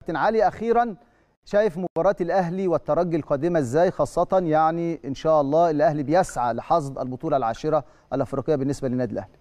كابتن علي اخيرا شايف مباراه الاهلي والترجي القادمه ازاي خاصه يعني ان شاء الله الاهلي بيسعى لحصد البطوله العاشره الافريقيه بالنسبه للنادي الاهلي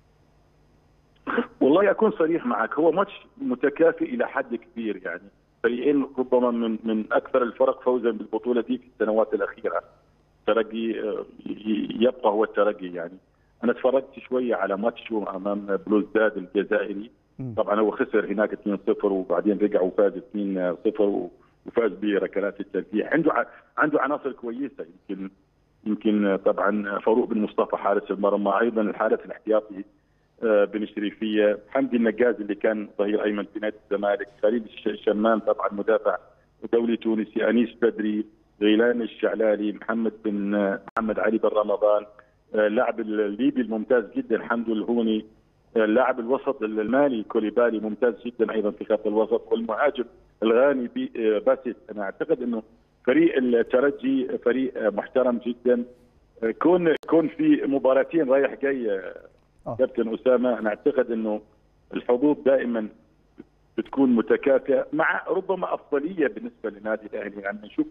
والله اكون صريح معك هو ماتش متكافئ الى حد كبير يعني فريقين ربما من من اكثر الفرق فوزا بالبطوله دي في السنوات الاخيره الترجي يبقى هو الترجي يعني انا اتفرجت شويه على ماتشه امام بلوزداد الجزائري طبعا هو خسر هناك 2-0 وبعدين رجع وفاز 2-0 وفاز بركلات الترجيح عنده عنده عناصر كويسه يمكن يمكن طبعا فاروق بن مصطفى حارس المرمى ايضا الحارس الاحتياطي بن شريفيه حمدي النجاز اللي كان ظهير ايمن في نادي الزمالك خليل الشمام طبعا مدافع دولي تونسي انيس بدري غيلان الشعلالي محمد بن محمد علي بن رمضان اللاعب الليبي الممتاز جدا حمدو الهوني اللاعب الوسط المالي كوليبالي ممتاز جدا ايضا في خط الوسط والمهاجم الغاني باسيت انا اعتقد انه فريق الترجي فريق محترم جدا كون كون في مباراتين رايح جاي كابتن اسامه انا اعتقد انه الحظوظ دائما بتكون متكافئه مع ربما افضليه بالنسبه للنادي الاهلي يعني نشوف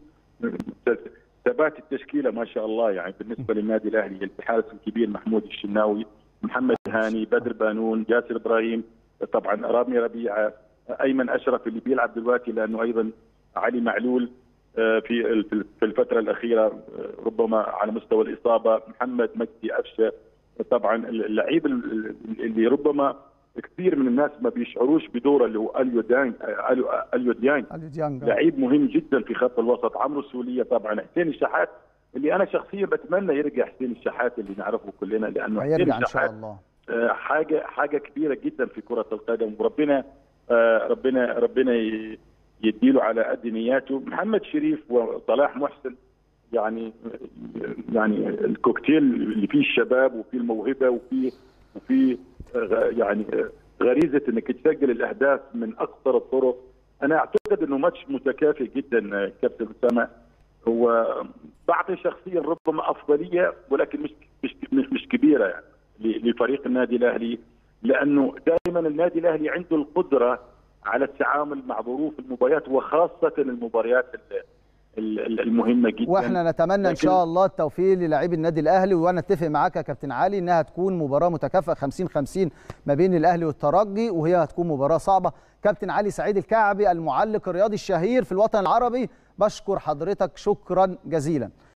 ثبات التشكيله ما شاء الله يعني بالنسبه للنادي الاهلي الحارس الكبير محمود الشناوي محمد هاني بدر بانون جاسر ابراهيم طبعا رامي ربيعه ايمن اشرف اللي بيلعب دلوقتي لانه ايضا علي معلول في في الفتره الاخيره ربما على مستوى الاصابه محمد مجدي افشه طبعا اللعيب اللي ربما كثير من الناس ما بيشعروش بدوره اللي هو اليو ديانج اليو ديانج لعيب مهم جدا في خط الوسط عمرو السوليه طبعا حسين الشحات اللي انا شخصيا بتمنى يرجع حسين الشحات اللي نعرفه كلنا لانه حسين ان شاء الله حاجه حاجه كبيره جدا في كره القدم وربنا ربنا ربنا يديله على قد نياته محمد شريف وصلاح محسن يعني يعني الكوكتيل اللي فيه الشباب وفيه الموهبه وفيه وفيه يعني غريزه انك تسجل الاهداف من اقصر الطرق انا اعتقد انه ماتش متكافئ جدا كابتن اسامه هو بعطي شخصيا ربما افضليه ولكن مش مش مش, مش كبيره يعني لفريق النادي الاهلي لانه دائما النادي الاهلي عنده القدره على التعامل مع ظروف المباريات وخاصه المباريات المهمه جدا واحنا نتمنى ان شاء الله التوفيق للاعبي النادي الاهلي وانا اتفق معاك يا كابتن علي انها تكون مباراه متكافئه 50 50 ما بين الاهلي والترجي وهي هتكون مباراه صعبه كابتن علي سعيد الكعبي المعلق الرياضي الشهير في الوطن العربي بشكر حضرتك شكرا جزيلا